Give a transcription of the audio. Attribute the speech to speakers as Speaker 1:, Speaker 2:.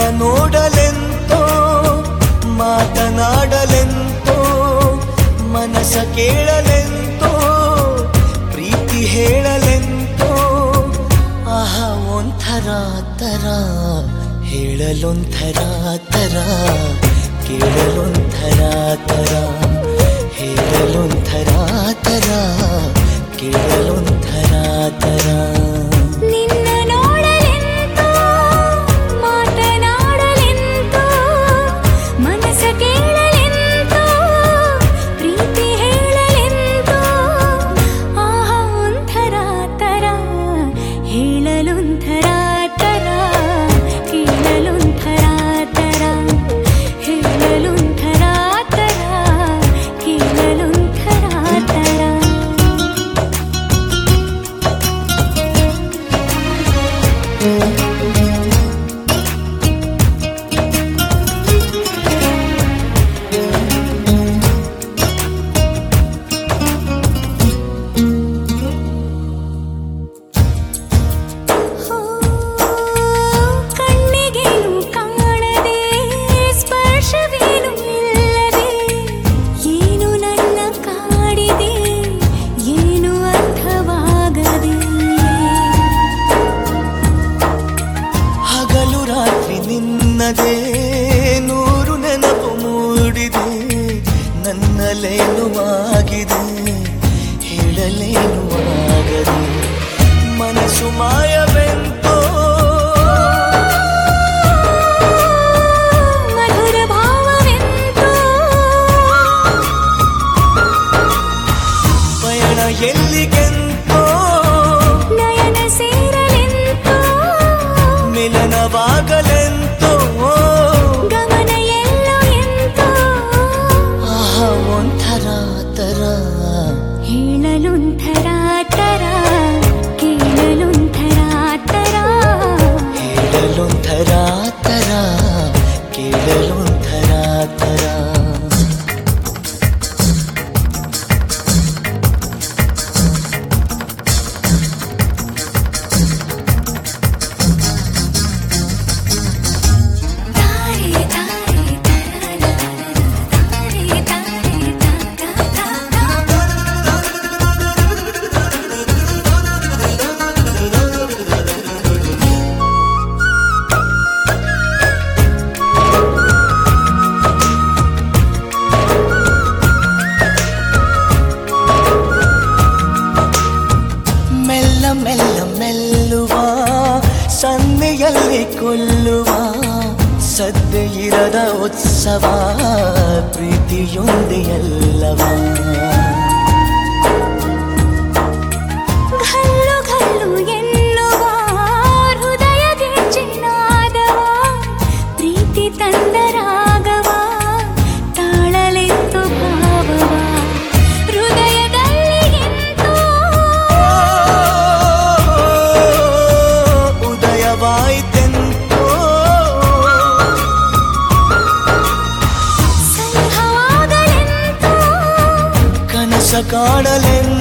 Speaker 1: ನೋಡಲೆಂತೋ ಮಾತನಾಡಲೆಂತೋ ಮನಸ ಕೇಳಲೆಂತೋ ಪ್ರೀತಿ ಹೇಳಲೆಂತೋ ಆಹ ಒಂಥರ ತರ ಹೇಳಲೊಂಥರ ತರ ಕೇಳಲೊಂಥರ ತರ ಹೇಳಲೊಂಥರ ತರ ಕೇಳಲೊಂಥರ ತರ
Speaker 2: ನಿನ್ನ ನೋಡಲೆಂತೋ ಮಾತನಾಡಲೆಂತೋ ಮನಸ ಕೇಳಲೆಂತೋ ಪ್ರೀತಿ ಹೇಳಲೆಂತೋ ಆಹ ಒಂಥರ ತರ ಹೇಳಲೊಂಥರ ತರ ಕೇಳಲೊಂಥರ ತರ ಹೇಳಲೊಂಥರ ತರ ಕೇಳಲೊಂಥರ ತರ ಹೋ ಕಣ್ಣಿಗೇನು ಕಾಣದೆ ಸ್ಪರ್ಶವೇನು ಇಲ್ಲದೆ ಏನು ನನ್ನ ಕಾಡಿದೆ ಏನು ಅರ್ಥವಾಗದೆ
Speaker 1: ಹಗಲು ರಾತ್ರಿ ನಿನ್ನದೇ ನೂರು ನೆನಪು ಮೂಡಿದೆ ನನ್ನಲ್ಲೇನು ಆಗಿದೆ ಹೇಳಲೇನು ಆಗದೆ ಮನಸ್ಸು ಮಾಯವೆಂತೋ
Speaker 2: ಮಧುರ ಭಾವವೆಂತೋ
Speaker 1: ಪಯಣ ಎಲ್ಲಿಗೆಂತೋ
Speaker 2: ನಯನ ಸೇರಲೆಂತೋ
Speaker 1: ಮಿಲನವಾಗಲೆಂತೋ
Speaker 2: ಗಮನ ಎಲ್ಲೋ ಎಂತೋ
Speaker 1: ಆಹ ಒಂಥರ ತರ
Speaker 2: ಹೇಳಲೊಂಥರ ತರ ಕೇಳಲೊಂಥರ ತರ
Speaker 1: ಹೇಳಲೊಂಥರ ತರ ಕೇಳಲೊಂಥರ ತರ
Speaker 2: ತಾರೆ ತಾರೆ ತರ ತಾರೆ ತಾರೆ
Speaker 1: ಮೆಲ್ಲ ಮೆಲ್ಲ ಮೆಲ್ಲುವ ಸನ್ನೆಯಲ್ಲಿ ಕೊಲ್ಲುವ ಸದ್ದೆ ಇರದ ಉತ್ಸವ ಪ್ರೀತಿಯೊಂದೆ ಎಲ್ಲವ
Speaker 2: ಘಲ್ಲು ಘಲ್ಲು ಎನ್ನುವ ಹೃದಯಗೆ ಚಿನ್ನಾದವ ಪ್ರೀತಿ ತಂದ ರಾಗವ ತಾಳಲೆಂತು ಭಾವವ ಹೃದಯದಲ್ಲಿ ಎಂತೋ
Speaker 1: ಉದಯವಾಯಿತೆಂತೋ
Speaker 2: ಸಲಹವಾಗಲೆಂತೋ
Speaker 1: ಕನಸ ಕಾಣಲೆಂತೋ